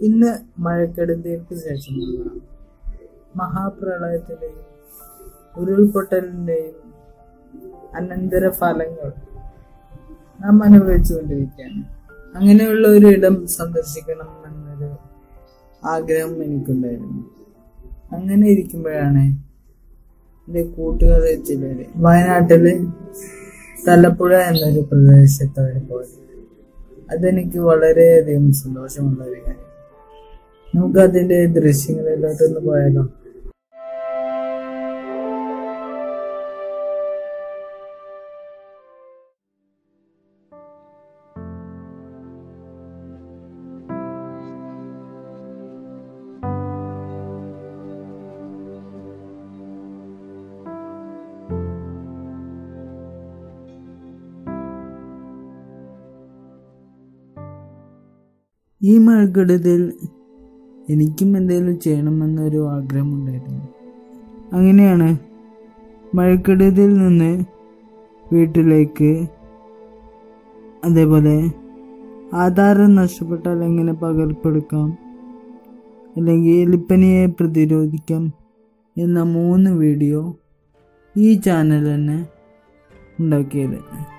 ഇന്ന് മഴക്കെടുതിക്ക് ശേഷമുള്ള മഹാപ്രളയത്തിലെയും ഉരുൾപൊട്ടലിന്റെയും അനന്തര ഫലങ്ങൾ നാം അനുഭവിച്ചുകൊണ്ടിരിക്കുകയാണ് അങ്ങനെയുള്ള ഒരു ഇടം സന്ദർശിക്കണം എന്നൊരു ആഗ്രഹം എനിക്കുണ്ടായിരുന്നു അങ്ങനെ ഇരിക്കുമ്പോഴാണ് എന്റെ കൂട്ടുകാരെ ചിലര് വയനാട്ടില് തലപ്പുഴ എന്നൊരു പ്രദേശത്ത് അവർ പോയത് അതെനിക്ക് വളരെയധികം സന്തോഷമുള്ള ഒരു കാര്യം നമുക്ക് അതിന്റെ ദൃശ്യങ്ങളിലോട്ടൊന്ന് പോയാലോ ഈ മഴക്കെടുതിൽ എനിക്കും എന്തെങ്കിലും ചെയ്യണമെന്നൊരു ആഗ്രഹമുണ്ടായിരുന്നു അങ്ങനെയാണ് മഴക്കെടുതിയിൽ നിന്ന് വീട്ടിലേക്ക് അതേപോലെ ആധാരം നഷ്ടപ്പെട്ടാൽ എങ്ങനെ പകർപ്പെടുക്കാം അല്ലെങ്കിൽ എലിപ്പനിയെ പ്രതിരോധിക്കാം എന്ന മൂന്ന് വീഡിയോ ഈ ചാനൽ തന്നെ ഉണ്ടാക്കിയത്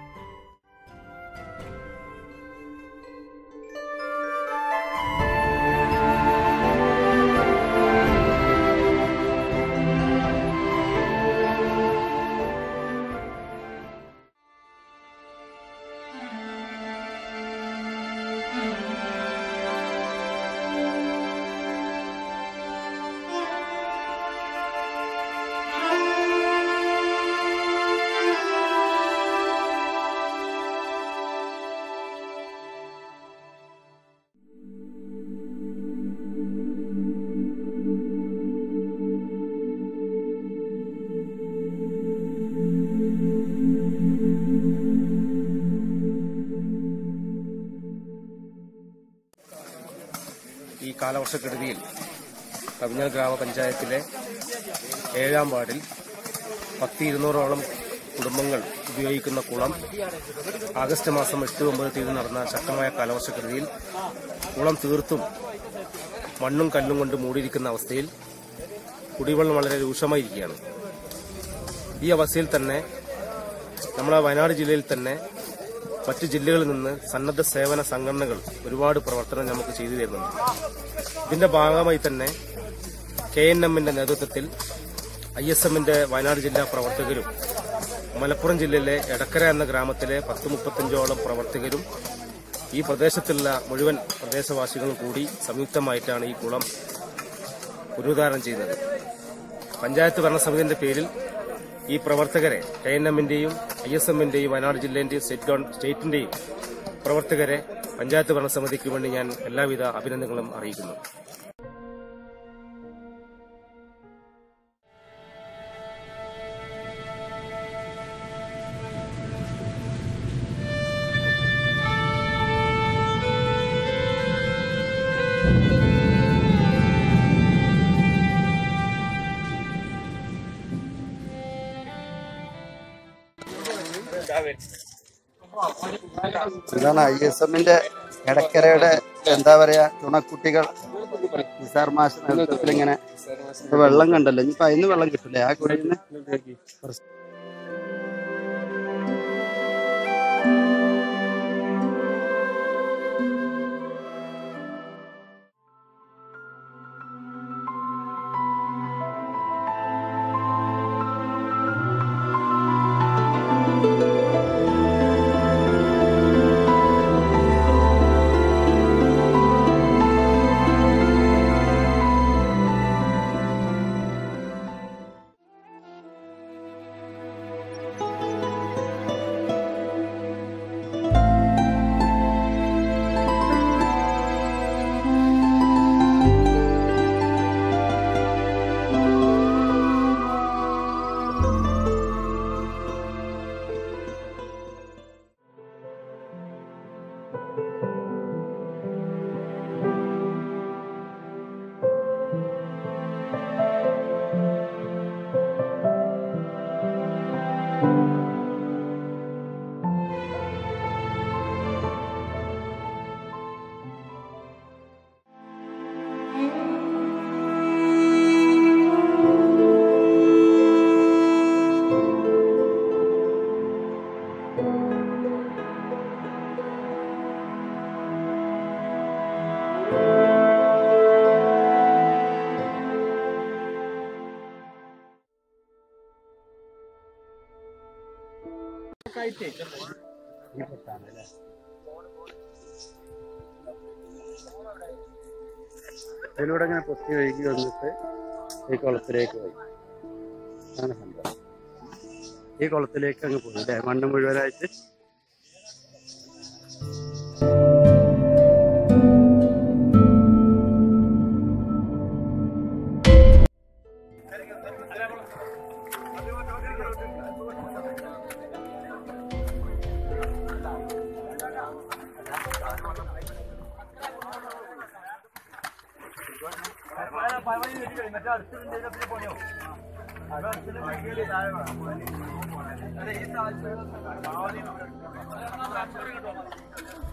ഈ കാലവർഷക്കെടുതിയിൽ കവിഞ്ഞൽ ഗ്രാമപഞ്ചായത്തിലെ ഏഴാം വാർഡിൽ പത്തി ഇരുന്നൂറോളം കുടുംബങ്ങൾ ഉപയോഗിക്കുന്ന കുളം ആഗസ്റ്റ് മാസം എട്ട് ഒമ്പത് തീയതി നടന്ന ശക്തമായ കാലവർഷക്കെടുതിയിൽ കുളം തീർത്തും മണ്ണും കല്ലും കൊണ്ട് മൂടിയിരിക്കുന്ന അവസ്ഥയിൽ കുടിവെള്ളം വളരെ രൂക്ഷമായിരിക്കുകയാണ് ഈ അവസ്ഥയിൽ തന്നെ നമ്മളെ വയനാട് ജില്ലയിൽ തന്നെ മറ്റു ജില്ലകളിൽ നിന്ന് സന്നദ്ധ സേവന സംഘടനകൾ ഒരുപാട് പ്രവർത്തനം നമുക്ക് ചെയ്തു തരുന്നുണ്ട് ഇതിന്റെ ഭാഗമായി തന്നെ കെ എൻ എമ്മിന്റെ നേതൃത്വത്തിൽ ഐ എസ് എമ്മിന്റെ വയനാട് ജില്ലാ പ്രവർത്തകരും മലപ്പുറം ജില്ലയിലെ എടക്കര എന്ന ഗ്രാമത്തിലെ പത്ത് മുപ്പത്തഞ്ചോളം പ്രവർത്തകരും ഈ പ്രദേശത്തുള്ള മുഴുവൻ പ്രദേശവാസികളും കൂടി സംയുക്തമായിട്ടാണ് ഈ കുളം പുനരുദ്ധാരണം ചെയ്യുന്നത് പഞ്ചായത്ത് ഭരണസമിതിന്റെ പേരിൽ ഈ പ്രവർത്തകരെ കെ എൻ എമ്മിന്റെയും ഐ എസ് എമ്മിന്റെയും വയനാട് ജില്ലേന്റെയും സ്റ്റേറ്റ് ഗവൺ- സ്റ്റേറ്റിന്റെയും പ്രവർത്തകരെ പഞ്ചായത്ത് ഭരണസമിതിക്ക് വേണ്ടി ഞാൻ എല്ലാവിധ അഭിനന്ദനങ്ങളും അറിയിക്കുന്നു ഇതാണ് ഐ എസ് എമ്മിന്റെ എടക്കരയുടെ എന്താ പറയാ തുണക്കുട്ടികൾ നിസാർ മാഷ നേതൃത്വത്തിൽ ഇങ്ങനെ ഇപ്പൊ വെള്ളം കണ്ടല്ലോ ഇനിയിപ്പൊ അതിന് വെള്ളം കിട്ടില്ലേ ആ കുടിയിൽ ഈ പൊട്ടാണ് അല്ലേ ഇതിലൂടെ ഇങ്ങനെ പൊട്ടി ഒഴുകി വന്നിട്ട് ഈ കുളത്തിലേക്ക് പോയി അതാണ് സംഭവം ഈ കുളത്തിലേക്ക് അങ്ങ് പോയി അല്ലേ മണ്ണ് മുഴുവനായിട്ട് ഈ താഴ്ച